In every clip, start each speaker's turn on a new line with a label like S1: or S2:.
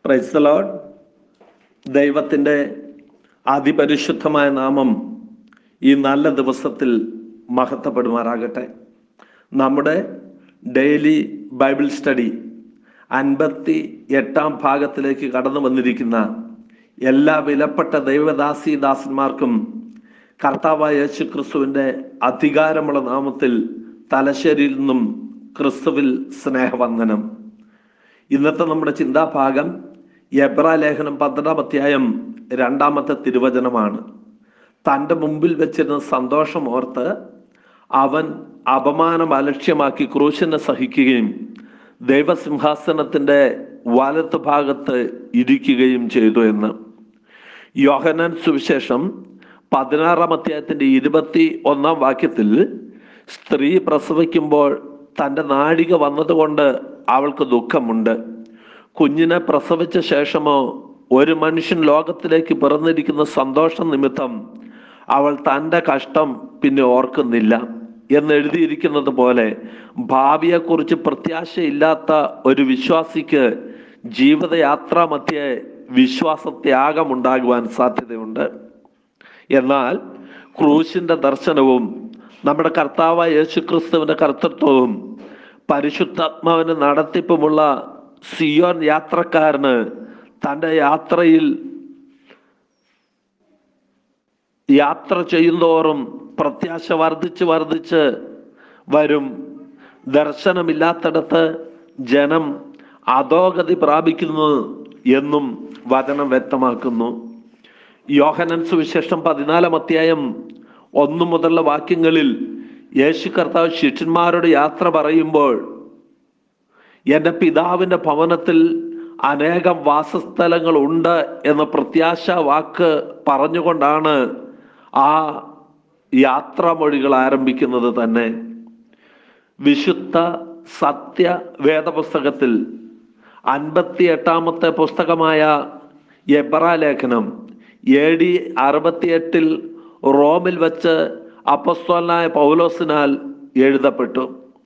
S1: price load ദൈവത്തിൻ്റെ അതിപരിശുദ്ധമായ നാമം ഈ നല്ല ദിവസത്തിൽ മഹത്വപ്പെടുമാറാകട്ടെ നമ്മുടെ ഡെയിലി ബൈബിൾ സ്റ്റഡി അൻപത്തി എട്ടാം ഭാഗത്തിലേക്ക് കടന്നു വന്നിരിക്കുന്ന എല്ലാ വിലപ്പെട്ട ദൈവദാസി ദാസന്മാർക്കും കർത്താവായ യേശു ക്രിസ്തുവിൻ്റെ അധികാരമുള്ള നാമത്തിൽ തലശ്ശേരിയിൽ നിന്നും ക്രിസ്തുവിൽ സ്നേഹവന്ദനം ഇന്നത്തെ നമ്മുടെ ചിന്താഭാഗം എബ്രാ ലേഖനം പന്ത്രണ്ടാം അധ്യായം രണ്ടാമത്തെ തിരുവചനമാണ് തൻ്റെ മുമ്പിൽ വെച്ചിരുന്ന സന്തോഷം ഓർത്ത് അവൻ അപമാനം അലക്ഷ്യമാക്കി ക്രൂശിനെ സഹിക്കുകയും ദൈവസിംഹാസനത്തിന്റെ വലത്ത് ഭാഗത്ത് ഇരിക്കുകയും ചെയ്തു എന്ന് യോഹനൻ സുവിശേഷം പതിനാറാം അധ്യായത്തിന്റെ ഇരുപത്തി ഒന്നാം വാക്യത്തിൽ സ്ത്രീ പ്രസവിക്കുമ്പോൾ തൻ്റെ നാഴിക വന്നതുകൊണ്ട് അവൾക്ക് ദുഃഖമുണ്ട് കുഞ്ഞിനെ പ്രസവിച്ച ശേഷമോ ഒരു മനുഷ്യൻ ലോകത്തിലേക്ക് പിറന്നിരിക്കുന്ന സന്തോഷം നിമിത്തം അവൾ തൻ്റെ കഷ്ടം പിന്നെ ഓർക്കുന്നില്ല എന്ന് എഴുതിയിരിക്കുന്നത് പോലെ ഭാവിയെക്കുറിച്ച് പ്രത്യാശയില്ലാത്ത ഒരു വിശ്വാസിക്ക് ജീവിതയാത്രാ മധ്യേ വിശ്വാസത്യാഗമുണ്ടാകുവാൻ സാധ്യതയുണ്ട് എന്നാൽ ക്രൂശിന്റെ ദർശനവും നമ്മുടെ കർത്താവായ യേശുക്രിസ്തുവിന്റെ കർത്തൃത്വവും പരിശുദ്ധാത്മാവിന് നടത്തിപ്പുമുള്ള സിയോൻ യാത്രക്കാരന് തൻ്റെ യാത്രയിൽ യാത്ര ചെയ്യുന്തോറും പ്രത്യാശ വർദ്ധിച്ച് വർദ്ധിച്ച് വരും ദർശനമില്ലാത്തിടത്ത് ജനം അധോഗതി പ്രാപിക്കുന്നു എന്നും വചനം വ്യക്തമാക്കുന്നു യോഹനൻ സുവിശേഷം പതിനാലാം അധ്യായം ഒന്നു മുതലുള്ള വാക്യങ്ങളിൽ യേശു കർത്താവ് ശിഷ്യന്മാരോട് യാത്ര പറയുമ്പോൾ എൻ്റെ പിതാവിൻ്റെ ഭവനത്തിൽ അനേകം വാസസ്ഥലങ്ങൾ ഉണ്ട് എന്ന പ്രത്യാശ വാക്ക് പറഞ്ഞുകൊണ്ടാണ് ആ യാത്രാമൊഴികൾ ആരംഭിക്കുന്നത് തന്നെ വിശുദ്ധ സത്യ വേദപുസ്തകത്തിൽ അൻപത്തി എട്ടാമത്തെ പുസ്തകമായ എബ്രാ ലേഖനം എ ഡി അറുപത്തിയെട്ടിൽ റോമിൽ വെച്ച് അപ്പസ്തോലനായ പൗലോസിനാൽ എഴുതപ്പെട്ടു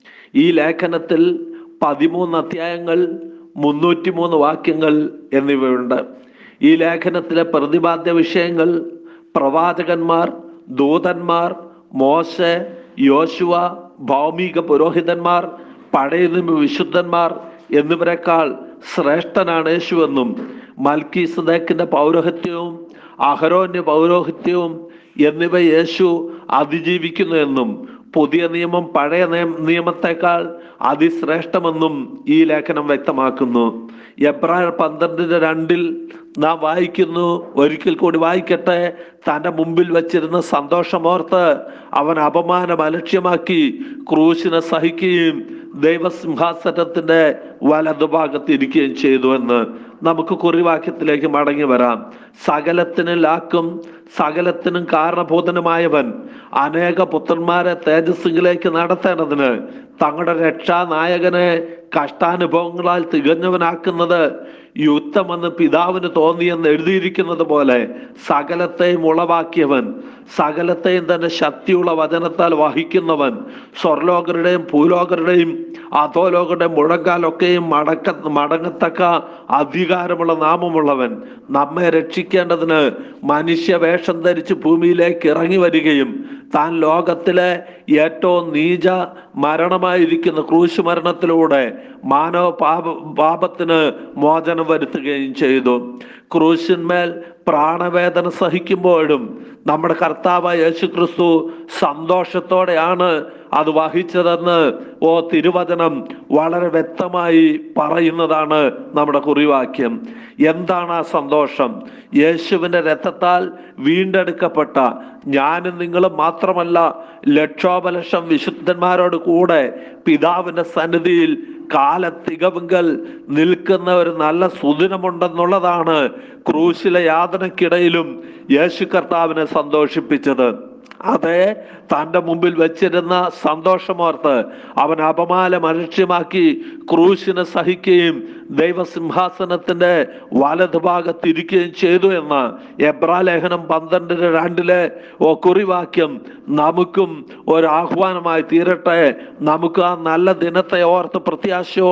S1: ഈ ലേഖനത്തിൽ പതിമൂന്ന് അധ്യായങ്ങൾ മുന്നൂറ്റിമൂന്ന് വാക്യങ്ങൾ എന്നിവയുണ്ട് ഈ ലേഖനത്തിലെ പ്രതിപാദ്യ വിഷയങ്ങൾ പ്രവാചകന്മാർ ദൂതന്മാർ മോശ യോശുവ ഭൗമിക പുരോഹിതന്മാർ പഴയ നിയമ വിശുദ്ധന്മാർ എന്നിവരെക്കാൾ ശ്രേഷ്ഠനാണ് യേശുവെന്നും മൽക്കി സുദേക്കിന്റെ പൗരോഹിത്യവും അഹരോന്യ പൗരോഹിത്യവും എന്നിവ യേശു അതിജീവിക്കുന്നു എന്നും പുതിയ നിയമം പഴയ നിയമത്തെക്കാൾ അതിശ്രേഷ്ഠമെന്നും ഈ ലേഖനം വ്യക്തമാക്കുന്നു എബ്രായർ പന്ത്രണ്ടിന്റെ രണ്ടിൽ നാം വായിക്കുന്നു ഒരിക്കൽ കൂടി വായിക്കട്ടെ തൻ്റെ മുമ്പിൽ വച്ചിരുന്ന സന്തോഷമോർത്ത് അവൻ അപമാനം അലക്ഷ്യമാക്കി ക്രൂശിനെ സഹിക്കുകയും ദൈവസിംഹാസനത്തിന്റെ വലതുഭാഗത്ത് ഇരിക്കുകയും ചെയ്തു എന്ന് നമുക്ക് കുറിവാക്യത്തിലേക്ക് മടങ്ങി വരാം സകലത്തിനും ലാക്കും സകലത്തിനും കാരണഭൂതനുമായവൻ അനേക പുത്രന്മാരെ തേജസ്സിലേക്ക് നടത്തേണ്ടതിന് തങ്ങളുടെ രക്ഷാനായകനെ കഷ്ടാനുഭവങ്ങളാൽ തികഞ്ഞവനാക്കുന്നത് യുക്തമെന്ന് പിതാവിന് തോന്നിയെന്ന് എഴുതിയിരിക്കുന്നത് പോലെ സകലത്തെയും ഉളവാക്കിയവൻ സകലത്തെയും തന്റെ ശക്തിയുള്ള വചനത്താൽ വഹിക്കുന്നവൻ സ്വർലോകരുടെയും ഭൂലോകരുടെയും അധോലോകരുടെയും മുഴങ്കാലൊക്കെയും മടക്ക മടങ്ങത്തക്ക അധികാരമുള്ള നാമമുള്ളവൻ നമ്മെ രക്ഷിക്കേണ്ടതിന് മനുഷ്യ വേഷം ധരിച്ച് ഭൂമിയിലേക്ക് ഇറങ്ങി വരികയും താൻ ലോകത്തിലെ ഏറ്റവും നീച മരണമായിരിക്കുന്ന ക്രൂശ് മരണത്തിലൂടെ മാനവ പാപ പാപത്തിന് മോചനം വരുത്തുകയും ചെയ്തു ക്രൂശിന്മേൽ പ്രാണവേദന സഹിക്കുമ്പോഴും നമ്മുടെ കർത്താവ് യേശു ക്രിസ്തു സന്തോഷത്തോടെയാണ് അത് വഹിച്ചതെന്ന് ഓ തിരുവചനം വളരെ വ്യക്തമായി പറയുന്നതാണ് നമ്മുടെ കുറിവാക്യം എന്താണ് ആ സന്തോഷം യേശുവിൻ്റെ രക്തത്താൽ വീണ്ടെടുക്കപ്പെട്ട ഞാനും നിങ്ങളും മാത്രമല്ല ലക്ഷോപലക്ഷം വിശുദ്ധന്മാരോട് കൂടെ പിതാവിൻ്റെ സന്നിധിയിൽ കാലത്തികവുങ്കൽ നിൽക്കുന്ന ഒരു നല്ല സുദിനമുണ്ടെന്നുള്ളതാണ് ക്രൂശിലെ യാതനക്കിടയിലും യേശു കർത്താവിനെ സന്തോഷിപ്പിച്ചത് അതെ തൻ്റെ മുമ്പിൽ വെച്ചിരുന്ന സന്തോഷമോർത്ത് അവൻ അപമാനം അലക്ഷ്യമാക്കി ക്രൂശിനെ സഹിക്കുകയും ദൈവസിംഹാസനത്തിന്റെ വലതുഭാഗത്ത് ഇരിക്കുകയും ചെയ്തു എന്ന് എബ്രാലേഖനം പന്ത്രണ്ടിന് രണ്ടിലെ ഓ കുറിവാക്യം നമുക്കും ഒരു ആഹ്വാനമായി തീരട്ടെ നമുക്ക് ആ നല്ല ദിനത്തെ ഓർത്ത് പ്രത്യാശയോടും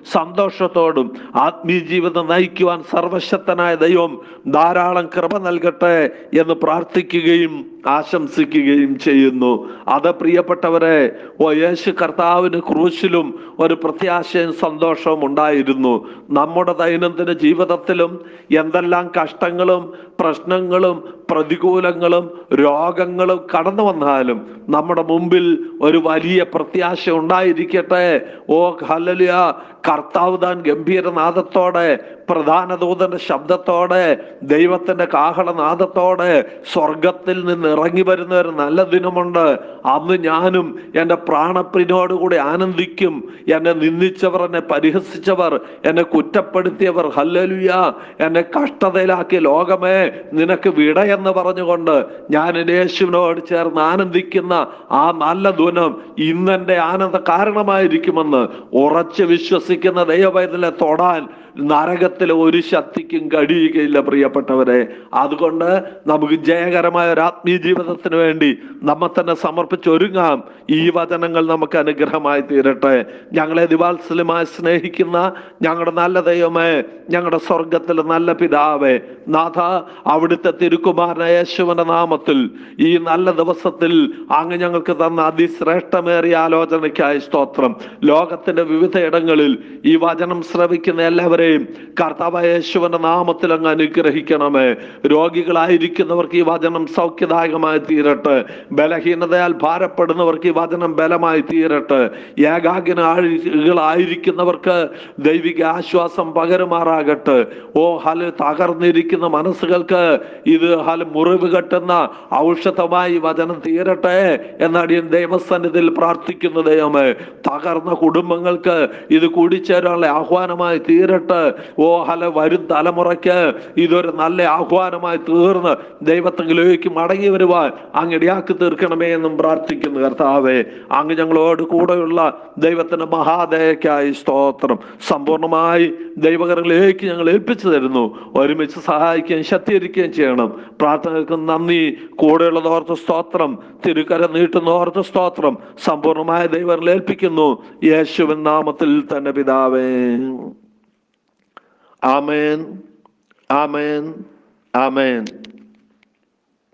S1: സന്തോഷത്തോടും ആത്മീയ ജീവിതം നയിക്കുവാൻ സർവശക്തനായ ദൈവം ധാരാളം കൃപ നൽകട്ടെ എന്ന് പ്രാർത്ഥിക്കുകയും ആശംസിക്കുകയും ചെയ്യുന്നു അത് പ്രിയപ്പെട്ടവരെ ഓ യേശു കർത്താവിന് ക്രൂശിലും ഒരു പ്രത്യാശയും സന്തോഷവും ഉണ്ടായിരുന്നു നമ്മുടെ ദൈനംദിന ജീവിതത്തിലും എന്തെല്ലാം കഷ്ടങ്ങളും പ്രശ്നങ്ങളും പ്രതികൂലങ്ങളും രോഗങ്ങളും കടന്നു വന്നാലും നമ്മുടെ മുമ്പിൽ ഒരു വലിയ പ്രത്യാശ ഉണ്ടായിരിക്കട്ടെ ഓ ഹല്ലേലൂയ കർത്താവ് താൻ ഗംഭീരനാദത്തോടെ പ്രധാന ദൂതന്റെ ശബ്ദത്തോടെ ദൈവത്തിന്റെ കാഹളനാദത്തോടെ സ്വർഗത്തിൽ നിന്ന് ഇറങ്ങി വരുന്ന ഒരു നല്ല ദിനമുണ്ട് അന്ന് ഞാനും എൻ്റെ പ്രാണപ്രിനോടുകൂടി ആനന്ദിക്കും എന്നെ നിന്ദിച്ചവർ എന്നെ പരിഹസിച്ചവർ എന്നെ കുറ്റപ്പെടുത്തിയവർ ഹല്ലലുയ എന്നെ കഷ്ടതയിലാക്കിയ ലോകമേ നിനക്ക് വിട എന്ന് പറഞ്ഞുകൊണ്ട് ഞാൻ എൻ്റെ യേശുവിനോട് ചേർന്ന് ആനന്ദിക്കുന്ന ആ നല്ല ദിനം ഇന്നെന്റെ ആനന്ദ കാരണമായിരിക്കുമെന്ന് ഉറച്ച് വിശ്വസിക്കുന്ന ദൈവപൈതലെ തൊടാൻ നരകത്തിൽ ഒരു ശക്തിക്കും കഴിയുകയില്ല പ്രിയപ്പെട്ടവരെ അതുകൊണ്ട് നമുക്ക് ജയകരമായ ഒരു ആത്മീയ ജീവിതത്തിന് വേണ്ടി നമ്മെ തന്നെ സമർപ്പിച്ചൊരുങ്ങാം ഈ വചനങ്ങൾ നമുക്ക് അനുഗ്രഹമായി തീരട്ടെ ഞങ്ങളെ ദിവാത്സല്യമായി സ്നേഹിക്കുന്ന ഞങ്ങളുടെ നല്ല ദൈവമേ ഞങ്ങളുടെ സ്വർഗത്തിൽ നല്ല പിതാവേ നാഥ അവിടുത്തെ തിരുക്കുമാരന യേശുവിന്റെ നാമത്തിൽ ഈ നല്ല ദിവസത്തിൽ അങ്ങ് ഞങ്ങൾക്ക് തന്ന അതിശ്രേഷ്ഠമേറിയ ആലോചനയ്ക്കായി സ്തോത്രം ലോകത്തിന്റെ വിവിധ ഇടങ്ങളിൽ ഈ വചനം ശ്രവിക്കുന്ന എല്ലാവരെയും കർത്താവ് യേശുവിന്റെ നാമത്തിൽ അങ്ങ് അനുഗ്രഹിക്കണമേ രോഗികളായിരിക്കുന്നവർക്ക് ഈ വചനം സൗഖ്യദായകമായി തീരട്ടെ ബലഹീനതയാൽ ഭാരപ്പെടുന്നവർക്ക് ഈ വചനം ബലമായി തീരട്ടെ ഏകാഗ്രനായിരിക്കുന്നവർക്ക് ദൈവിക ആശ്വാസം പകരുമാറാകട്ടെ ഓ ഹല് തകർന്നിരിക്കുന്ന മനസ്സുകൾക്ക് ഇത് ഹല് മുറിവ് കെട്ടുന്ന ഔഷധമായി വചനം തീരട്ടെ എന്നടിയൻ ദൈവസന്നിധിയിൽ പ്രാർത്ഥിക്കുന്ന ദൈവമേ തകർന്ന കുടുംബങ്ങൾക്ക് ഇത് കൂടിച്ചേരാനുള്ള ആഹ്വാനമായി തീരട്ടെ ഓ ഹല വരും തലമുറയ്ക്ക് ഇതൊരു നല്ല ആഹ്വാനമായി തീർന്ന് ദൈവത്തെങ്കിലേക്ക് മടങ്ങി വരുവാൻ അങ്ങ് ഇടയാക്കി തീർക്കണമേ എന്നും പ്രാർത്ഥിക്കുന്നു കർത്താവേ അങ്ങ് ഞങ്ങളോട് കൂടെയുള്ള ദൈവത്തിന്റെ മഹാദയക്കായി സ്തോത്രം സമ്പൂർണമായി ദൈവകരങ്ങളിലേക്ക് ഞങ്ങൾ ഏൽപ്പിച്ചു തരുന്നു ഒരുമിച്ച് സഹായിക്കുകയും ശക്തീകരിക്കുകയും ചെയ്യണം പ്രാർത്ഥനകൾക്ക് നന്ദി കൂടെയുള്ളത് ഓർത്ത് സ്തോത്രം തിരുക്കര നീട്ടുന്ന ഓർത്ത് സ്തോത്രം സമ്പൂർണമായ ദൈവങ്ങളിൽ ഏൽപ്പിക്കുന്നു യേശുവിൻ നാമത്തിൽ തന്നെ പിതാവേ ആമേൻ ആമേൻ ആമേൻ